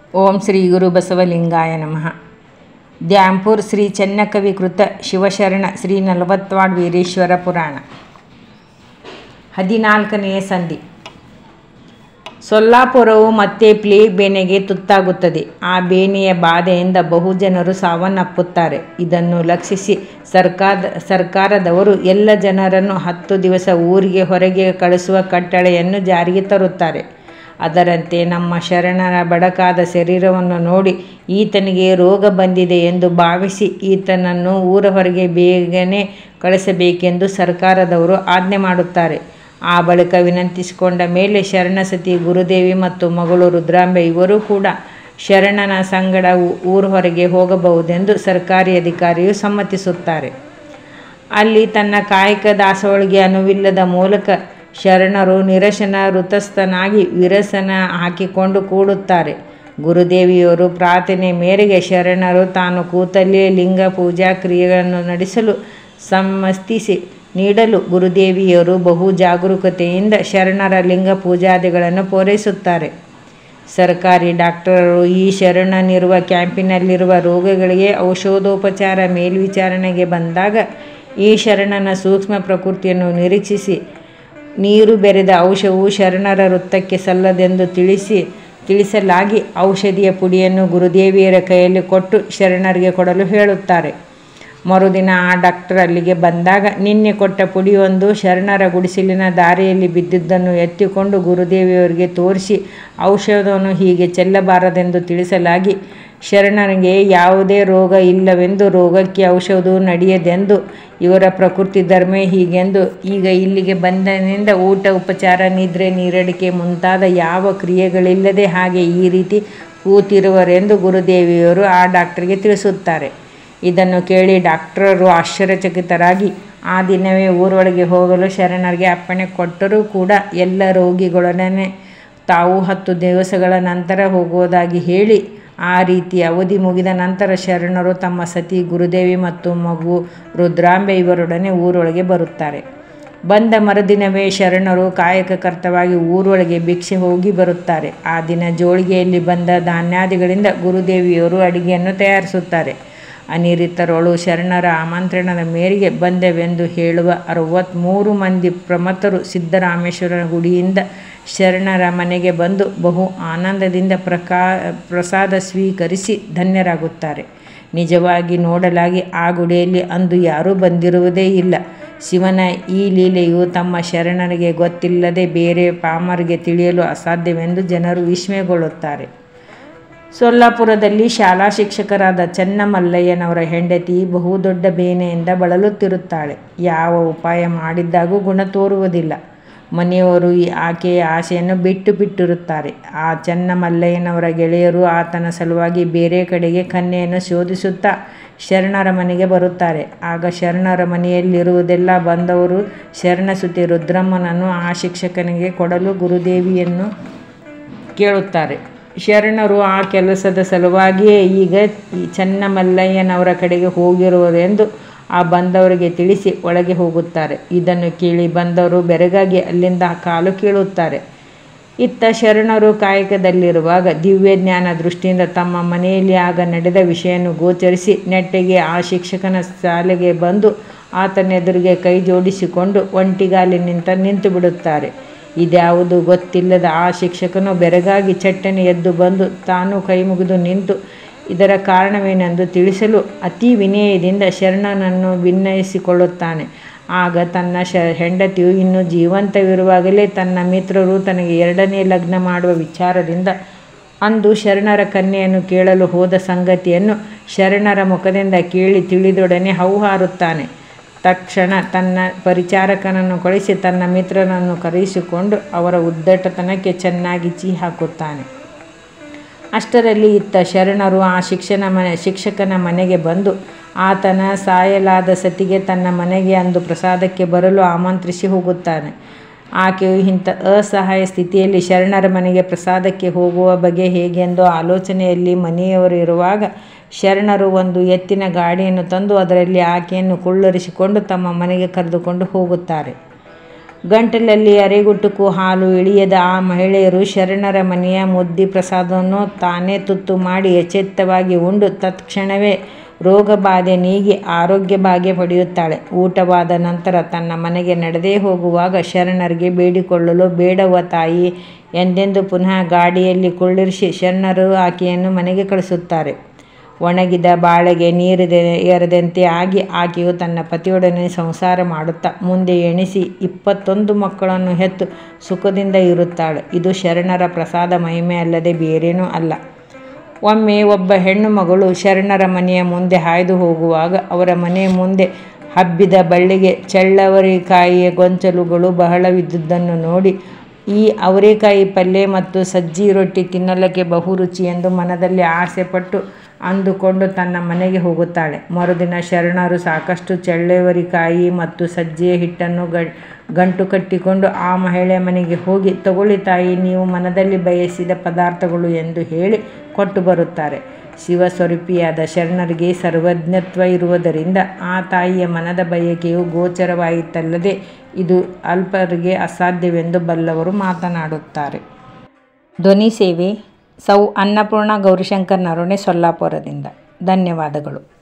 ಓಂ ಶ್ರೀ ಗುರು ಬಸವಲಿಂಗಾಯ ನಮಃ ದ್ಯಾಂಪುರ್ ಶ್ರೀ ಚೆನ್ನಕವಿ ಕೃತ ಶಿವಶರಣ ಶ್ರೀ ನಲವತ್ವಾಡ್ ವೀರೇಶ್ವರ ಪುರಾಣ ಹದಿನಾಲ್ಕನೆಯ ಸಂಧಿ ಸೊಲ್ಲಾಪುರವು ಮತ್ತೆ ಪ್ಲೇಗ್ ಬೇನೆಗೆ ತುತ್ತಾಗುತ್ತದೆ ಆ ಬೇನೆಯ ಬಾಧೆಯಿಂದ ಬಹುಜನರು ಸಾವನ್ನಪ್ಪುತ್ತಾರೆ ಇದನ್ನು ಲಕ್ಷಿಸಿ ಸರ್ಕಾರ ಸರ್ಕಾರದವರು ಎಲ್ಲ ಜನರನ್ನು ಹತ್ತು ದಿವಸ ಊರಿಗೆ ಹೊರಗೆ ಕಳಿಸುವ ಕಟ್ಟಳೆಯನ್ನು ಜಾರಿಗೆ ತರುತ್ತಾರೆ ಅದರಂತೆ ನಮ್ಮ ಶರಣರ ಬಡಕಾದ ಶರೀರವನ್ನು ನೋಡಿ ಈತನಿಗೆ ರೋಗ ಬಂದಿದೆ ಎಂದು ಭಾವಿಸಿ ಈತನನ್ನು ಊರ ಹೊರಗೆ ಬೇಗನೆ ಕಳಿಸಬೇಕೆಂದು ಸರ್ಕಾರದವರು ಆಜ್ಞೆ ಮಾಡುತ್ತಾರೆ ಆ ಬಳಿಕ ವಿನಂತಿಸಿಕೊಂಡ ಮೇಲೆ ಶರಣಸತಿ ಗುರುದೇವಿ ಮತ್ತು ಮಗಳು ರುದ್ರಾಂಬೆ ಇವರು ಕೂಡ ಶರಣನ ಸಂಗಡ ಊರು ಹೊರಗೆ ಹೋಗಬಹುದೆಂದು ಸರ್ಕಾರಿ ಅಧಿಕಾರಿಯು ಸಮ್ಮತಿಸುತ್ತಾರೆ ಅಲ್ಲಿ ತನ್ನ ಕಾಯಕ ದಾಸೋಳಿಗೆ ಅನುವಿಲ್ಲದ ಮೂಲಕ ಶರಣರು ನಿರಶನ ಋತಸ್ಥನಾಗಿ ವಿರಸನ ಹಾಕಿಕೊಂಡು ಕೂಡುತ್ತಾರೆ ಗುರುದೇವಿಯವರು ಪ್ರಾರ್ಥನೆ ಮೇರೆಗೆ ಶರಣರು ತಾನು ಕೂತಲ್ಲಿಯೇ ಲಿಂಗ ಪೂಜಾ ಕ್ರಿಯೆಗಳನ್ನು ನಡೆಸಲು ಸಮ್ಮತಿಸಿ ನೀಡಲು ಗುರುದೇವಿಯರು ಬಹು ಜಾಗರೂಕತೆಯಿಂದ ಶರಣರ ಲಿಂಗ ಪೂಜಾದಿಗಳನ್ನು ಪೂರೈಸುತ್ತಾರೆ ಸರ್ಕಾರಿ ಡಾಕ್ಟರರು ಈ ಶರಣನಿರುವ ಕ್ಯಾಂಪಿನಲ್ಲಿರುವ ರೋಗಗಳಿಗೆ ಔಷಧೋಪಚಾರ ಮೇಲ್ವಿಚಾರಣೆಗೆ ಬಂದಾಗ ಈ ಶರಣನ ಸೂಕ್ಷ್ಮ ಪ್ರಕೃತಿಯನ್ನು ನಿರೀಕ್ಷಿಸಿ ನೀರು ಬೆರೆದ ಔಷಧವು ಶರಣರ ವೃತ್ತಕ್ಕೆ ಸಲ್ಲದೆಂದು ತಿಳಿಸಿ ತಿಳಿಸಲಾಗಿ ಔಷಧಿಯ ಪುಡಿಯನ್ನು ಗುರುದೇವಿಯರ ಕೈಯಲ್ಲಿ ಕೊಟ್ಟು ಶರಣರಿಗೆ ಕೊಡಲು ಹೇಳುತ್ತಾರೆ ಮರುದಿನ ಆ ಡಾಕ್ಟರ್ ಅಲ್ಲಿಗೆ ಬಂದಾಗ ನಿನ್ನೆ ಕೊಟ್ಟ ಪುಡಿಯೊಂದು ಶರಣರ ಗುಡಿಸಲಿನ ದಾರಿಯಲ್ಲಿ ಬಿದ್ದಿದ್ದನ್ನು ಎತ್ತಿಕೊಂಡು ಗುರುದೇವಿಯವರಿಗೆ ತೋರಿಸಿ ಔಷಧವನ್ನು ಹೀಗೆ ಚೆಲ್ಲಬಾರದೆಂದು ತಿಳಿಸಲಾಗಿ ಶರಣರಿಗೆ ಯಾವುದೇ ರೋಗ ಇಲ್ಲವೆಂದು ರೋಗಕ್ಕೆ ಔಷಧವು ನಡೆಯದೆಂದು ಇವರ ಪ್ರಕೃತಿ ಧರ್ಮ ಹೀಗೆಂದು ಈಗ ಇಲ್ಲಿಗೆ ಬಂದನಿಂದ ಊಟ ಉಪಚಾರ ನಿದ್ರೆ ನೀರಡಿಕೆ ಮುಂತಾದ ಯಾವ ಕ್ರಿಯೆಗಳಿಲ್ಲದೆ ಹಾಗೆ ಈ ರೀತಿ ಕೂತಿರುವರೆಂದು ಗುರುದೇವಿಯವರು ಆ ಡಾಕ್ಟರ್ಗೆ ತಿಳಿಸುತ್ತಾರೆ ಇದನ್ನು ಕೇಳಿ ಡಾಕ್ಟರರು ಆಶ್ಚರ್ಯಚಕಿತರಾಗಿ ಆ ದಿನವೇ ಊರೊಳಗೆ ಹೋಗಲು ಶರಣರಿಗೆ ಅಪ್ಪಣೆ ಕೊಟ್ಟರೂ ಕೂಡ ಎಲ್ಲ ರೋಗಿಗಳೊಡನೆ ತಾವು ಹತ್ತು ದಿವಸಗಳ ನಂತರ ಹೋಗುವುದಾಗಿ ಹೇಳಿ ಆ ರೀತಿ ಅವಧಿ ಮುಗಿದ ನಂತರ ಶರಣರು ತಮ್ಮ ಸತಿ ಗುರುದೇವಿ ಮತ್ತು ಮಗು ರುದ್ರಾಂಬೆ ಇವರೊಡನೆ ಊರೊಳಗೆ ಬರುತ್ತಾರೆ ಬಂದ ಮರುದಿನವೇ ಶರಣರು ಕಾಯಕಕರ್ತವಾಗಿ ಊರೊಳಗೆ ಭಿಕ್ಷೆ ಹೋಗಿ ಬರುತ್ತಾರೆ ಆ ದಿನ ಜೋಳಿಗೆಯಲ್ಲಿ ಬಂದ ಧಾನ್ಯಾದಿಗಳಿಂದ ಗುರುದೇವಿಯವರು ಅಡಿಗೆಯನ್ನು ತಯಾರಿಸುತ್ತಾರೆ ಅನಿರಿತರೊಳು ಶರಣರ ಆಮಂತ್ರಣದ ಮೇರೆಗೆ ಬಂದೆವೆಂದು ಹೇಳುವ ಅರವತ್ತ್ಮೂರು ಮಂದಿ ಪ್ರಮತರು ಸಿದ್ದರಾಮೇಶ್ವರನ ಗುಡಿಯಿಂದ ಶರಣರ ಮನೆಗೆ ಬಂದು ಬಹು ಆನಂದದಿಂದ ಪ್ರಕಾ ಪ್ರಸಾದ ಸ್ವೀಕರಿಸಿ ಧನ್ಯರಾಗುತ್ತಾರೆ ನಿಜವಾಗಿ ನೋಡಲಾಗಿ ಆ ಗುಡಿಯಲ್ಲಿ ಅಂದು ಯಾರೂ ಬಂದಿರುವುದೇ ಇಲ್ಲ ಶಿವನ ಈ ಲೀಲೆಯು ತಮ್ಮ ಶರಣರಿಗೆ ಗೊತ್ತಿಲ್ಲದೆ ಬೇರೆ ಪಾಮರಿಗೆ ತಿಳಿಯಲು ಅಸಾಧ್ಯವೆಂದು ಜನರು ವಿಸ್ಮಯಗೊಳ್ಳುತ್ತಾರೆ ಸೊಲ್ಲಾಪುರದಲ್ಲಿ ಶಾಲಾ ಶಿಕ್ಷಕರಾದ ಚೆನ್ನಮಲ್ಲಯ್ಯನವರ ಹೆಂಡತಿ ಬಹುದೊಡ್ಡ ಬೇನೆಯಿಂದ ಬಳಲುತ್ತಿರುತ್ತಾಳೆ ಯಾವ ಉಪಾಯ ಮಾಡಿದ್ದಾಗೂ ಗುಣ ತೋರುವುದಿಲ್ಲ ಮನೆಯವರು ಈ ಆಕೆಯ ಆಸೆಯನ್ನು ಬಿಟ್ಟು ಬಿಟ್ಟಿರುತ್ತಾರೆ ಆ ಚೆನ್ನಮಲ್ಲಯ್ಯನವರ ಗೆಳೆಯರು ಆತನ ಸಲುವಾಗಿ ಬೇರೆ ಕಡೆಗೆ ಕನ್ಯೆಯನ್ನು ಶೋಧಿಸುತ್ತಾ ಶರಣರ ಮನೆಗೆ ಬರುತ್ತಾರೆ ಆಗ ಶರಣರ ಮನೆಯಲ್ಲಿರುವುದೆಲ್ಲ ಬಂದವರು ಶರಣಸುತಿ ರುದ್ರಮ್ಮನನ್ನು ಆ ಶಿಕ್ಷಕನಿಗೆ ಕೊಡಲು ಗುರುದೇವಿಯನ್ನು ಕೇಳುತ್ತಾರೆ ಶರಣರು ಆ ಕೆಲಸದ ಸಲುವಾಗಿಯೇ ಈಗ ಈ ಚೆನ್ನಮಲ್ಲಯ್ಯನವರ ಕಡೆಗೆ ಹೋಗಿರುವುದೆಂದು ಆ ಬಂದವರಿಗೆ ತಿಳಿಸಿ ಒಳಗೆ ಹೋಗುತ್ತಾರೆ ಇದನ್ನು ಕೇಳಿ ಬಂದವರು ಬೆರಗಾಗಿ ಅಲ್ಲಿಂದ ಕಾಲು ಕೀಳುತ್ತಾರೆ ಇತ್ತ ಶರಣರು ಕಾಯಕದಲ್ಲಿರುವಾಗ ದಿವ್ಯಜ್ಞಾನ ದೃಷ್ಟಿಯಿಂದ ತಮ್ಮ ಮನೆಯಲ್ಲಿ ಆಗ ನಡೆದ ವಿಷಯನ್ನು ಗೋಚರಿಸಿ ನೆಟ್ಟಗೆ ಆ ಶಿಕ್ಷಕನ ಶಾಲೆಗೆ ಬಂದು ಆತನೆದುರಿಗೆ ಕೈ ಜೋಡಿಸಿಕೊಂಡು ಒಂಟಿಗಾಲಿನಿಂದ ನಿಂತು ಬಿಡುತ್ತಾರೆ ಇದ್ಯಾವುದು ಗೊತ್ತಿಲ್ಲದ ಆ ಶಿಕ್ಷಕನು ಬೆರಗಾಗಿ ಚಟ್ಟನೆ ಎದ್ದು ಬಂದು ತಾನು ಕೈ ಮುಗಿದು ನಿಂತು ಇದರ ಕಾರಣವೇನೆಂದು ತಿಳಿಸಲು ಅತಿ ವಿನಯದಿಂದ ಶರಣನನ್ನು ಭಿನ್ನಯಿಸಿಕೊಳ್ಳುತ್ತಾನೆ ಆಗ ತನ್ನ ಶ ಹೆಂಡತಿಯು ಇನ್ನು ಜೀವಂತವಿರುವಾಗಲೇ ತನ್ನ ಮಿತ್ರರು ತನಗೆ ಎರಡನೇ ಲಗ್ನ ಮಾಡುವ ವಿಚಾರದಿಂದ ಅಂದು ಶರಣರ ಕನ್ಯೆಯನ್ನು ಕೇಳಲು ಹೋದ ಸಂಗತಿಯನ್ನು ಶರಣರ ಮುಖದಿಂದ ಕೇಳಿ ತಿಳಿದೊಡನೆ ಹೌಹಾರುತ್ತಾನೆ ತಕ್ಷಣ ತನ್ನ ಪರಿಚಾರಕನನ್ನು ಕಳಿಸಿ ತನ್ನ ಮಿತ್ರನನ್ನು ಕರೆಯಿಸಿಕೊಂಡು ಅವರ ಉದ್ದಟತನಕ್ಕೆ ಚೆನ್ನಾಗಿ ಚೀ ಹಾಕುತ್ತಾನೆ ಅಷ್ಟರಲ್ಲಿ ಇತ್ತ ಶರಣರು ಆ ಶಿಕ್ಷಣ ಮನೆ ಶಿಕ್ಷಕನ ಮನೆಗೆ ಬಂದು ಆತನ ಸಾಯಲಾದ ಸತಿಗೆ ತನ್ನ ಮನೆಗೆ ಅಂದು ಪ್ರಸಾದಕ್ಕೆ ಬರಲು ಆಮಂತ್ರಿಸಿ ಹೋಗುತ್ತಾನೆ ಆಕೆಯು ಇಂಥ ಅಸಹಾಯ ಸ್ಥಿತಿಯಲ್ಲಿ ಶರಣರ ಮನೆಗೆ ಪ್ರಸಾದಕ್ಕೆ ಹೋಗುವ ಬಗೆ ಹೇಗೆಂದು ಆಲೋಚನೆಯಲ್ಲಿ ಮನೆಯವರು ಇರುವಾಗ ಶರಣರು ಒಂದು ಎತ್ತಿನ ಗಾಡಿಯನ್ನು ತಂದು ಅದರಲ್ಲಿ ಆಕೆಯನ್ನು ಕುಳ್ಳರಿಸಿಕೊಂಡು ತಮ್ಮ ಮನೆಗೆ ಕರೆದುಕೊಂಡು ಹೋಗುತ್ತಾರೆ ಗಂಟಲಲ್ಲಿ ಅರೆಗುಟ್ಟುಕು ಹಾಲು ಇಳಿಯದ ಆ ಮಹಿಳೆಯರು ಶರಣರ ಮನೆಯ ಮುದ್ದಿ ಪ್ರಸಾದವನ್ನು ತಾನೇ ತುತ್ತು ಮಾಡಿ ಎಚ್ಚೆತ್ತವಾಗಿ ಉಂಡು ತತ್ಕ್ಷಣವೇ ರೋಗಬಾಧೆ ನೀಗಿ ಆರೋಗ್ಯ ಭಾಗ್ಯ ಪಡೆಯುತ್ತಾಳೆ ಊಟವಾದ ನಂತರ ತನ್ನ ಮನೆಗೆ ನಡೆದೇ ಹೋಗುವಾಗ ಶರಣರಿಗೆ ಬೇಡಿಕೊಳ್ಳಲು ಬೇಡವ ತಾಯಿ ಎಂದೆಂದು ಪುನಃ ಗಾಡಿಯಲ್ಲಿ ಕುಳ್ಳಿರಿಸಿ ಶರಣರು ಆಕೆಯನ್ನು ಮನೆಗೆ ಕಳಿಸುತ್ತಾರೆ ಒಣಗಿದ ಬಾಳೆಗೆ ನೀರಿದೆ ಏರದಂತೆ ಆಗಿ ಆಕೆಯು ತನ್ನ ಪತಿಯೊಡನೆ ಸಂಸಾರ ಮಾಡುತ್ತಾ ಮುಂದೆ ಎಣಿಸಿ ಇಪ್ಪತ್ತೊಂದು ಮಕ್ಕಳನ್ನು ಹೆತ್ತು ಸುಖದಿಂದ ಇರುತ್ತಾಳೆ ಇದು ಶರಣರ ಪ್ರಸಾದ ಮಹಿಮೆ ಅಲ್ಲದೆ ಬೇರೇನೂ ಅಲ್ಲ ಒಮ್ಮೆ ಒಬ್ಬ ಹೆಣ್ಣು ಮಗಳು ಶರಣರ ಮನೆಯ ಮುಂದೆ ಹಾಯ್ದು ಹೋಗುವಾಗ ಅವರ ಮನೆಯ ಮುಂದೆ ಹಬ್ಬಿದ ಬಳ್ಳಿಗೆ ಚಳ್ಳವರೆಕಾಯಿಯ ಗೊಂಚಲುಗಳು ಬಹಳವಿದ್ದುದನ್ನು ನೋಡಿ ಈ ಅವರೆಕಾಯಿ ಪಲ್ಯ ಮತ್ತು ಸಜ್ಜಿ ರೊಟ್ಟಿ ತಿನ್ನಲಿಕ್ಕೆ ಬಹು ರುಚಿ ಎಂದು ಮನದಲ್ಲಿ ಆಸೆಪಟ್ಟು ಅಂದುಕೊಂಡು ತನ್ನ ಮನೆಗೆ ಹೋಗುತ್ತಾಳೆ ಮರುದಿನ ಶರಣರು ಸಾಕಷ್ಟು ಚಳ್ಳವರಿಕಾಯಿ ಮತ್ತು ಸಜ್ಜೆಯ ಹಿಟ್ಟನ್ನು ಗಂಟು ಕಟ್ಟಿಕೊಂಡು ಆ ಮಹಿಳೆಯ ಮನೆಗೆ ಹೋಗಿ ತಗೊಳ್ಳಿ ತಾಯಿ ನೀವು ಮನದಲ್ಲಿ ಬಯಸಿದ ಪದಾರ್ಥಗಳು ಎಂದು ಹೇಳಿ ಕೊಟ್ಟು ಬರುತ್ತಾರೆ ಶಿವಸ್ವರೂಪಿಯಾದ ಶರಣರಿಗೆ ಸರ್ವಜ್ಞತ್ವ ಇರುವುದರಿಂದ ಆ ತಾಯಿಯ ಮನದ ಬಯಕೆಯು ಗೋಚರವಾಯಿತಲ್ಲದೆ ಇದು ಅಲ್ಪರಿಗೆ ಅಸಾಧ್ಯವೆಂದು ಬಲ್ಲವರು ಮಾತನಾಡುತ್ತಾರೆ ಧ್ವನಿ ಸೇವೆ ಸೌ ಅನ್ನಪೂರ್ಣ ಗೌರಿಶಂಕರ್ ನರೋಣೆ ಸೊಲ್ಲಾಪುರದಿಂದ ಧನ್ಯವಾದಗಳು